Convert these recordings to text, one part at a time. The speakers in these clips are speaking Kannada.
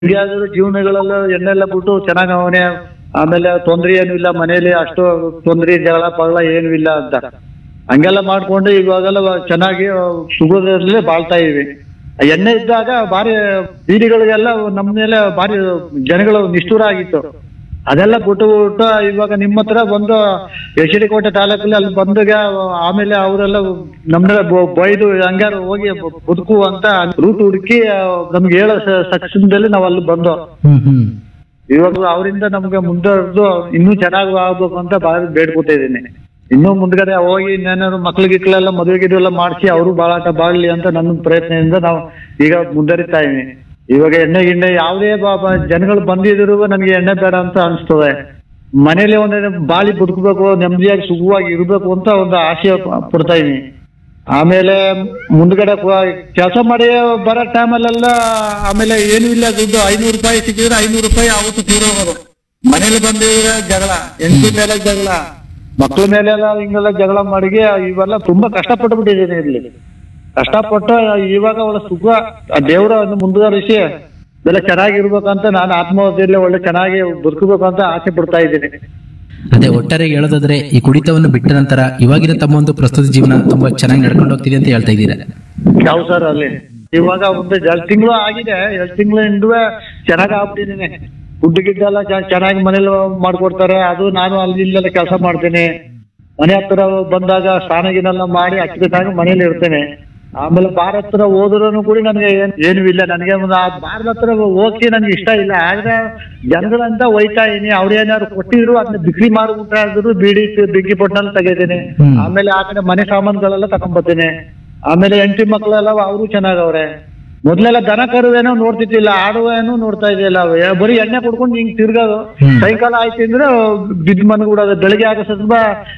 ಹಿಂಗಾದ್ರೂ ಜೀವನಗಳೆಲ್ಲ ಎಣ್ಣೆಲ್ಲ ಬಿಟ್ಟು ಚೆನ್ನಾಗ್ ಅವನೇ ಆಮೇಲೆ ತೊಂದ್ರೆ ಏನು ಇಲ್ಲ ಮನೇಲಿ ಅಷ್ಟು ತೊಂದ್ರೆ ಜಗಳ ಪಗಳ ಏನು ಇಲ್ಲ ಅಂತ ಹಂಗೆಲ್ಲ ಮಾಡ್ಕೊಂಡು ಇವಾಗೆಲ್ಲ ಚೆನ್ನಾಗಿ ಸುಖದಲ್ಲೇ ಬಾಳ್ತಾ ಇದೀವಿ ಆ ಎಣ್ಣೆ ಇದ್ದಾಗ ಭಾರಿ ಬೀದಿಗಳಿಗೆಲ್ಲ ನಮ್ಮ ಮೇಲೆ ಭಾರಿ ಜನಗಳು ನಿಷ್ಠುರ ಆಗಿತ್ತು ಅದೆಲ್ಲ ಬಿಟ್ಟು ಬಿಟ್ಟು ಇವಾಗ ನಿಮ್ಮ ಹತ್ರ ಬಂದು ಎಚ್ ಡಿ ಕೋಟೆ ತಾಲೂಕಲ್ಲಿ ಅಲ್ಲಿ ಬಂದಾಗ ಆಮೇಲೆ ಅವರೆಲ್ಲ ನಮ್ನೆಲ್ಲ ಬೊ- ಬೈದು ಹಂಗಾರು ಹೋಗಿ ಬ- ಬದುಕು ಅಂತ ರೂಟ್ ಹುಡುಕಿ ನಮ್ಗೆ ಹೇಳೋ ಸ- ಸಕ್ಷಮದಲ್ಲಿ ನಾವು ಅಲ್ಲಿ ಬಂದು ಹ್ಮ್ ಹ್ಮ್ ಇವಾಗ ಅವರಿಂದ ನಮ್ಗೆ ಮುಂದುವರೆದು ಇನ್ನೂ ಚೆನ್ನಾಗಿ ಆಗ್ಬೇಕು ಅಂತ ಬಾಳ ಬೇಡ್ಕೊತಾ ಇದ್ದೀನಿ ಇನ್ನೂ ಮುಂದ್ಗಡೆ ಹೋಗಿ ಇನ್ನೇನಾದ್ರು ಮಕ್ಳು ಗಿಕ್ಳೆಲ್ಲ ಮದುವೆ ಗಿದುವೆ ಎಲ್ಲ ಮಾಡಿಸಿ ಅವರು ಬಾಳಾಟ ಬಾಳ್ಲಿ ಅಂತ ನನ್ನ ಪ್ರಯತ್ನದಿಂದ ನಾವು ಈಗ ಮುಂದುವರಿತಾ ಇದೀವಿ ಇವಾಗ ಎಣ್ಣೆ ಗಿಣ್ಣೆ ಯಾವುದೇ ಬ- ಬ- ಜನಗಳು ಬಂದಿದ್ರು ನನಗೆ ಎಣ್ಣೆ ಬೇಡ ಅಂತ ಅನಿಸ್ತದೆ ಮನೇಲಿ ಒಂದ್ ಬಾಳಿ ಬದುಕಬೇಕು ನೆಮ್ಮದಿಯಾಗಿ ಸುಖವಾಗಿ ಇರಬೇಕು ಅಂತ ಒಂದು ಆಸೆ ಪ- ಪಡ್ತಾ ಇದೀನಿ ಆಮೇಲೆ ಮುಂದ್ಗಡೆ ಕೆಲಸ ಮಾಡಿ ಬರೋ ಟೈಮಲ್ಲೆಲ್ಲ ಆಮೇಲೆ ಏನು ಇಲ್ಲ ದುಡ್ಡು ಐನೂರು ರೂಪಾಯಿ ಸಿಕ್ಕಿದ್ರೆ ಐನೂರು ರೂಪಾಯಿ ಅವತ್ತು ತೀರೋಗೋದು ಮನೇಲಿ ಬಂದಿದ್ರೆ ಜಗಳ ಹೆಂಡತಿ ಮೇಲೆ ಜಗಳ ಮಕ್ಳ ಮೇಲೆಲ್ಲ ಹಿಂಗೆಲ್ಲ ಜಗಳ ಮಾಡಿ ಇವೆಲ್ಲ ತುಂಬಾ ಕಷ್ಟಪಟ್ಟು ಇಲ್ಲಿ ಕಷ್ಟಪಟ್ಟು ಇವಾಗ ಒಳ್ಳೆ ಸುಖ ಆ ದೇವರ ಒಂದು ಮುಂದುವರಿಸಿ ಎಲ್ಲ ಚೆನ್ನಾಗಿರ್ಬೇಕಂತ ನಾನು ಆತ್ಮಹತ್ಯೆಯಲ್ಲಿ ಒಳ್ಳೆ ಚೆನ್ನಾಗಿ ಬದುಕಬೇಕು ಅಂತ ಆಸೆ ಪಡ್ತಾ ಇದ್ದೀನಿ ಅದೇ ಒಟ್ಟಾರೆ ಹೇಳೋದಾದ್ರೆ ಈ ಕುಡಿತವನ್ನು ಬಿಟ್ಟ ನಂತರ ಇವಾಗಿನ ತಮ್ಮ ಒಂದು ಪ್ರಸ್ತುತ ಜೀವನ ತುಂಬಾ ಚೆನ್ನಾಗಿ ನಡ್ಕೊಂಡು ಹೋಗ್ತಿದೆ ಅಂತ ಹೇಳ್ತಾ ಇದ್ದೀರಾ ಯಾವ ಸರ್ ಅಲ್ಲಿ ಇವಾಗ ಒಂದು ಎರಡು ತಿಂಗಳು ಆಗಿದೆ ಎರಡು ತಿಂಗಳಿಂದ ಚೆನ್ನಾಗಿ ಆಗ್ಬಿಟ್ಟಿದ್ದೀನಿ ದುಡ್ಡು ಗಿಡ್ಡು ಎಲ್ಲ ಚ- ಚೆನ್ನಾಗಿ ಮನೇಲಿ ಮಾಡ್ಕೊಡ್ತಾರೆ ಅದು ನಾನು ಅಲ್ಲಿ ಇಲ್ಲೆಲ್ಲ ಕೆಲಸ ಮಾಡ್ತೀನಿ ಮನೆ ಹತ್ರ ಬಂದಾಗ ಸ್ನಾನ ಗಿನೆಲ್ಲ ಮಾಡಿ ಅಚ್ಚುಕಟ್ಟಾಗಿ ಮನೇಲಿ ಇರ್ತೇನೆ ಆಮೇಲೆ ಬಾರ್ ಹತ್ರ ಹೋದ್ರೂ ಕೂಡ ನನಗೆ ಏನ್- ಏನೂ ಇಲ್ಲ ನನಗೆ ಒಂದು ಆ ಬಾರ್ ಹತ್ರ ಹೋಗಿ ನನಗೆ ಇಷ್ಟ ಇಲ್ಲ ಆದ್ರೆ ಜನಗಳಂತ ಒಯ್ತಾ ಇದೀನಿ ಅವ್ರು ಏನಾದ್ರು ಕೊಟ್ಟಿದ್ರು ಅದನ್ನ ಬಿಕ್ರಿ ಮಾಡ್ಬಿಟ್ರೆ ಆದ್ರೂ ಬೀಡಿ ಬಿಗ್ಗಿ ಪೊಟ್ಟಲ್ಲಿ ತೆಗಿತೀನಿ ಹ್ಮ್. ಆಮೇಲೆ ಆ ಕಡೆ ಮನೆ ಸಾಮಾನುಗಳೆಲ್ಲ ತಗೊಂಡ್ಬರ್ತೀನಿ ಆಮೇಲೆ ಹೆಂಡತಿ ಮಕ್ಕಳೆಲ್ಲ ಅವರು ಚೆನ್ನಾಗವ್ರೆ ಮೊದ್ಲೆಲ್ಲ ದನ ಕರುವೇನೋ ನೋಡ್ತಿದ್ದಿಲ್ಲ ಆಡುವೇನೋ ನೋಡ್ತಾ ಇದ್ದಿಲ್ಲ ಏ- ಬರೀ ಎಣ್ಣೆ ಕುಡ್ಕೊಂಡು ಹಿಂಗ್ ತಿರ್ಗೋದು ಹ್ಮ್. ಸಾಯಂಕಾಲ ಆಯ್ತು ಅಂದ್ರೆ ಬಿದ್ದು ಮನ್ಗೂಡೋದು ಬೆಳಗ್ಗೆ ಆಗೋ ಸ್ವಲ್ಪ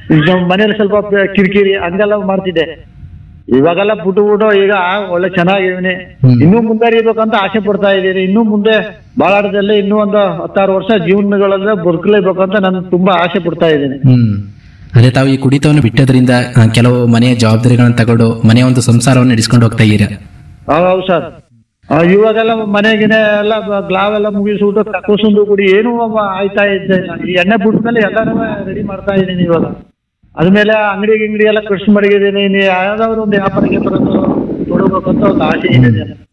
ಮನೇಲಿ ಸ್ವಲ್ಪ ಪ- ಕಿರಿಕಿರಿ ಹಂಗೆಲ್ಲ ಮಾಡ್ತಿದ್ದೆ ಇವಾಗೆಲ್ಲ ಬಿಟ್ಟು ಬಿಟ್ಟು ಈಗ ಒಳ್ಳೆ ಚೆನ್ನಾಗಿವ್ನಿ ಹ್ಮ್. ಇನ್ನೂ ಮುಂದುವರಿಬೇಕಂತ ಆಸೆ ಪಡ್ತಾ ಇದ್ದೀನಿ ಇನ್ನೂ ಮುಂದೆ ಬಾಳಾಟದಲ್ಲಿ ಇನ್ನೂ ಒಂದು ಹತ್ತಾರು ವರ್ಷ ಜೀವನಗಳಲ್ಲೇ ಬದುಕಲೇಬೇಕಂತ ನಾನು ತುಂಬಾ ಆಸೆ ಪಡ್ತಾ ಇದ್ದೀನಿ ಹ್ಮ್ ಅದೇ ತಾವು ಈ ಕುಡಿತವನ್ನು ಬಿಟ್ಟೋದ್ರಿಂದ ಆ, ಕೆಲವು ಮನೆಯ ಜವಾಬ್ದಾರಿಗಳನ್ನು ತಗೊಂಡು ಮನೆಯ ಒಂದು ಸಂಸಾರವನ್ನು ನಡೆಸ್ಕೊಂಡು ಹೋಗ್ತಾ ಇದ್ದೀರಾ ಹೌದು ಸರ್ ಆ, ಇವಾಗೆಲ್ಲ ಮನೆಗಿನ ಎಲ್ಲ ಗ್ಲಾವ್ ಎಲ್ಲ ಮುಗಿಸ್ಬಿಟ್ಟು ಕಕ್ಕಸುಂದು ಕುಡಿ ಏನು ಆಯ್ತಾ ಇದ್ದೆ ಈ ಎಣ್ಣೆ ಬಿಟ್ಟ ಮೇಲೆ ಎಲ್ಲಾನು ರೆಡಿ ಮಾಡ್ತಾ ಇದ್ದೀನಿ ಇವಾಗ ಅದ್ಮೇಲೆ ಅಂಗಡಿ ಗಿಂಗಡಿ ಎಲ್ಲ ಕೃಷಿ ಮಡಗಿದ್ದೀನಿ ಇನ್ನು ಯಾವ್ದಾದ್ರು ಒಂದು ವ್ಯಾಪಾರಕ್ಕೆ ಬರೋದು ತೊಡಗಬೇಕಂತ ಒಂದು ಆಸೆ ಇದೆ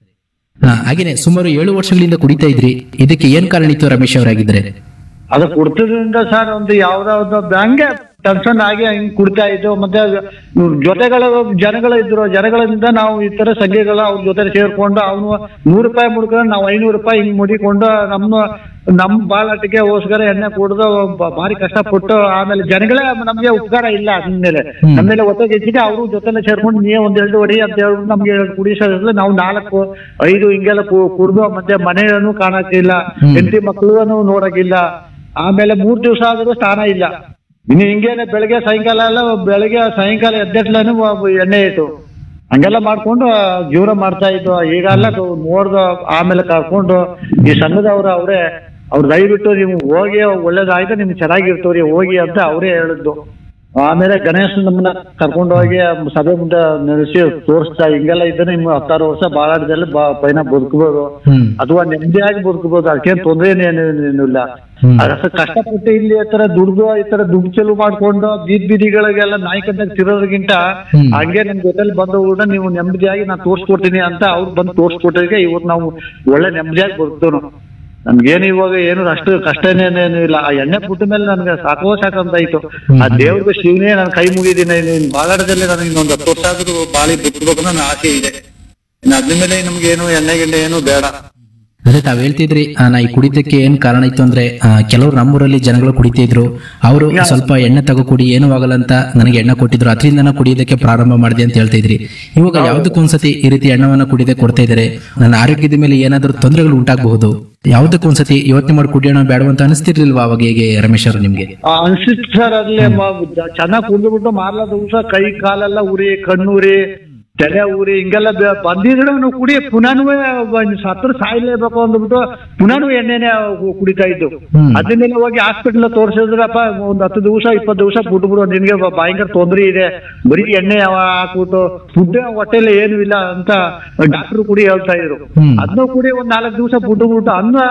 ಹಾ ಹಾಗೇನೆ ಸುಮಾರು ಏಳು ವರ್ಷಗಳಿಂದ ಕುಡಿತಾ ಇದ್ರಿ ಇದಕ್ಕೆ ಏನ್ ಕಾರಣ ಇತ್ತು ರಮೇಶ್ ಅವರಾಗಿದ್ರೆ ಅದು ಕುಡ್ತದ್ರಿಂದ ಸರ್ ಒಂದು ಯಾವ್ದೋ ಒಂದು ಹಂಗೆ ಟೆನ್ಷನ್ ಆಗಿ ಹಿಂಗ್ ಕುಡ್ತಾ ಇದ್ದು ಮತ್ತೆ ಜೊತೆಗಳ ಜನಗಳು ಇದ್ರು ಜನಗಳಿಂದ ನಾವು ಈ ತರ ಸಂಘಗಳು ಅವ್ರ ಜೊತೆ ಸೇರ್ಕೊಂಡು ಅವನು ನೂರು ರೂಪಾಯಿ ಮುಡ್ಕೊಂಡು ನಾವು ಐನೂರು ರೂಪಾಯಿ ಹಿಂಗ್ ಮುಡಿಕೊಂಡು ನಮ್ಮ ನಮ್ ಬಾಳಾಟಿಗೆ ಓಸ್ಕರ ಎಣ್ಣೆ ಕುಡ್ದು ಬ- ಭಾರಿ ಕಷ್ಟಪಟ್ಟು ಆಮೇಲೆ ಜನಗಳೇ ನಮ್ಗೆ ಉಪಕಾರ ಇಲ್ಲ ಅದ್ಮೇಲೆ ಹ್ಮ್. ನಮ್ಮೇಲೆ ಒತ್ತಗೆ ಹೆಚ್ಚಿಗೆ ಅವರು ಜೊತೆಲೆ ಸೇರ್ಕೊಂಡು ನೀ ಒಂದ್ ಎರಡು ಹೊಡಿ ಅಂತ ಹೇಳ್ಬಿಟ್ಟು ನಮ್ಗೆ ಕುಡಿಸೋದ್ರಲ್ಲಿ ನಾವು ನಾಲ್ಕು ಐದು ಹಿಂಗೆಲ್ಲ ಕು- ಕುಡ್ದು ಮತ್ತೆ ಮನೆಯನ್ನು ಕಾಣಕ್ಕಿಲ್ಲ ಹ್ಮ್. ಹೆಂಡತಿ ಮಕ್ಕಳನ್ನು ನೋಡಕ್ಕಿಲ್ಲ ಆಮೇಲೆ ಮೂರ್ ದಿವಸ ಆದ್ರೂ ಸ್ನಾನ ಇಲ್ಲ ಇನ್ನು ಹಿಂಗೇನೆ ಬೆಳಗ್ಗೆ ಸಾಯಂಕಾಲ ಎಲ್ಲ ಬೆಳಗ್ಗೆ ಸಾಯಂಕಾಲ ಎದ್ದೆಟ್ಲನು ಎಣ್ಣೆ ಇಟ್ಟು ಹಂಗೆಲ್ಲ ಮಾಡ್ಕೊಂಡು ಜೀವನ ಮಾಡ್ತಾ ಇದ್ದು ಈಗೆಲ್ಲ ನೋಡ್ದು ಆಮೇಲೆ ಕರ್ಕೊಂಡು ಈ ಸಂಘದವ್ರು ಅವರೇ ಅವ್ರು ದಯವಿಟ್ಟು ನೀವು ಹೋಗಿ ಒಳ್ಳೇದಾಯ್ತು ನಿಮ್ಗೆ ಚೆನ್ನಾಗಿರ್ತವ್ರಿ ಹೋಗಿ ಅಂತ ಅವರೇ ಹೇಳಿದ್ದು ಆಮೇಲೆ ಗಣೇಶ್ ನಮ್ಮನ್ನ ಕರ್ಕೊಂಡು ಹೋಗಿ ಸಭೆ ಮುಂದೆ ನಡೆಸಿ ತೋರಿಸ್ತಾ ಹಿಂಗೆಲ್ಲ ಇದ್ರೆ ನಿಮ್ಮ ಹತ್ತಾರು ವರ್ಷ ಬಾಳಾಟದಲ್ಲಿ ಬಾ ಪೈನ ಬದುಕಬಹುದು ಹ್ಮ್ ಅಥವಾ ನೆಮ್ಮದಿಯಾಗಿ ಬದುಕಬಹುದು ಅದಕ್ಕೇನು ತೊಂದರೆ ಏನು ಇಲ್ಲ ಹ್ಮ್. ಅದಕ್ಕೆ ಕಷ್ಟಪಟ್ಟು ಇಲ್ಲಿ ಈ ತರ ದುಡ್ದು ಈ ತರ ದುಡ್ಡು ಚೆಲು ಮಾಡ್ಕೊಂಡು ಬೀದ್ ಬೀದಿಗಳಿಗೆಲ್ಲ ನಾಯ್ಕಂದಾಗ ತಿರೋದಕ್ಕಿಂತ ಹ್ಮ್. ಹಂಗೆ ನಿಮ್ ಜೊತೆಲಿ ಬಂದು ಕೂಡ ನೀವು ನೆಮ್ಮದಿಯಾಗಿ ನಾನು ತೋರ್ಸ್ಕೊಡ್ತೀನಿ ಅಂತ ಅವ್ರು ಬಂದು ತೋರ್ಸ್ಕೊಟ್ಟಿಗೆ ಇವತ್ತು ನಾವು ಒಳ್ಳೆ ನೆಮ್ಮದಿಯಾಗಿ ಬದುಕ್ತೇವೆ ನಮ್ಗೇನು ಇವಾಗ ಏನು ಅಷ್ಟು ಕಷ್ಟನೇನೇನು ಇಲ್ಲ ಆ ಎಣ್ಣೆ ಪುಟ್ಟ ಮೇಲೆ ನನ್ಗೆ ಸಾಕೋ ಸಾಕಂತ ಆಯ್ತು ಆ ದೇವ್ರಿಗೆ ಶಿವನೇ ನಾನು ಕೈ ಮುಗಿದೀನಿ ಬಾಳಾಟದಲ್ಲಿ ನನಗೆ ಇನ್ನೊಂದು ಹತ್ತು ವರ್ಷ ಆದ್ರೂ ಬಾಳಿ ಬಿಟ್ಬೇಕು ನನ್ನ ಆಸೆ ಇದೆ ಇನ್ನು ಅದ್ರ ಮೇಲೆ ನಮ್ಗೆ ಏನು ಎಣ್ಣೆ ಗಿಣ್ಣೆ ಏನು ಬೇಡ ಅದೇ ತಾವ್ ಹೇಳ್ತಿದ್ರಿ ಆ, ನಾ ಈ ಕುಡಿತಕ್ಕೆ ಏನ್ ಕಾರಣ ಇತ್ತು ಅಂದ್ರೆ ಆ, ಕೆಲವರು ನಮ್ಮೂರಲ್ಲಿ ಜನಗಳು ಕುಡಿತಾ ಇದ್ರು ಅವರು ಸ್ವಲ್ಪ ಎಣ್ಣೆ ತಗೋ ಕುಡಿ ಏನೂ ಆಗಲ್ಲ ಅಂತ ನನಗೆ ಎಣ್ಣೆ ಕೊಟ್ಟಿದ್ರು ಅದರಿಂದ ನಾನು ಕುಡಿಯೋದಕ್ಕೆ ಪ್ರಾರಂಭ ಮಾಡಿದೆ ಅಂತ ಹೇಳ್ತಾ ಇದ್ರಿ ಇವಾಗ ಯಾವ್ದಕ್ಕೊಂದ್ಸತಿ ಈ ರೀತಿ ಎಣ್ಣವನ್ನ ಕುಡಿದೇ ಕೊಡ್ತಾ ಇದ್ದಾರೆ ನನ್ನ ಆರೋಗ್ಯದ ಮೇಲೆ ಏನಾದ್ರೂ ತೊಂದರೆಗಳು ಉಂಟಾಗಬಹುದು ಯಾವ್ದಕ್ಕೊಂದ್ಸತಿ ಯೋಚನೆ ಮಾಡಿ ಕುಡಿಯೋಣ ಬೇಡವಂತ ಅನಿಸ್ತಿರ್ಲಿಲ್ವಾ ಅವಾಗ ಹೇಗೆ ರಮೇಶ್ ಅವರು ನಿಮ್ಗೆ ಆ, ಅನ್ಸಿತ್ತು ಸರ್ ಅಲ್ಲಿ ಚೆನ್ನಾಗಿ ಕುಡಿದು ಬಿಟ್ಟು ಮಾರ್ಲ ದಿವಸ ಕೈ ಕಾಲೆಲ್ಲ ಉರಿ ಕಣ್ಣುರಿ ತಲೆ ಊರಿ ಹಿಂಗೆಲ್ಲ ಬ- ಬಂದಿದ್ರು ನಾವು ಕುಡಿ ಪುನಃ ಸತ್ರ ಸಾಯ್ಲೇಬೇಕು ಅಂದ್ಬಿಟ್ಟು ಪುನಃ ಎಣ್ಣೆನೆ ಕು- ಕುಡಿತಾ ಇದ್ದು ಹ್ಮ್. ಅದನ್ನೆಲ್ಲ ಹೋಗಿ ಹಾಸ್ಪಿಟಲ್ ತೋರಿಸಿದ್ರಪ್ಪ ಒಂದ್ ಹತ್ತು ದಿವಸ ಇಪ್ಪತ್ತು ದಿವಸ ಬಿಟ್ಬಿಡು ನಿನ್ಗೆ ಬ- ಭಯಂಕರ ತೊಂದರೆ ಇದೆ ಬರೀ ಎಣ್ಣೆ ಯಾವ- ಹಾಕ್ಬಿಟ್ಟು ಫುಡ್ ಹೊಟ್ಟೆಲಿ ಏನು ಇಲ್ಲ ಅಂತ ಡಾಕ್ಟರ್ ಕುಡಿ ಹೇಳ್ತಾ ಇದ್ರು ಹ್ಮ್. ಅದನ್ನು ಕುಡಿ ಒಂದ್ ನಾಲ್ಕು ದಿವಸ ಬಿಟ್ಟು ಬಿಟ್ಟು ಅನ್ನ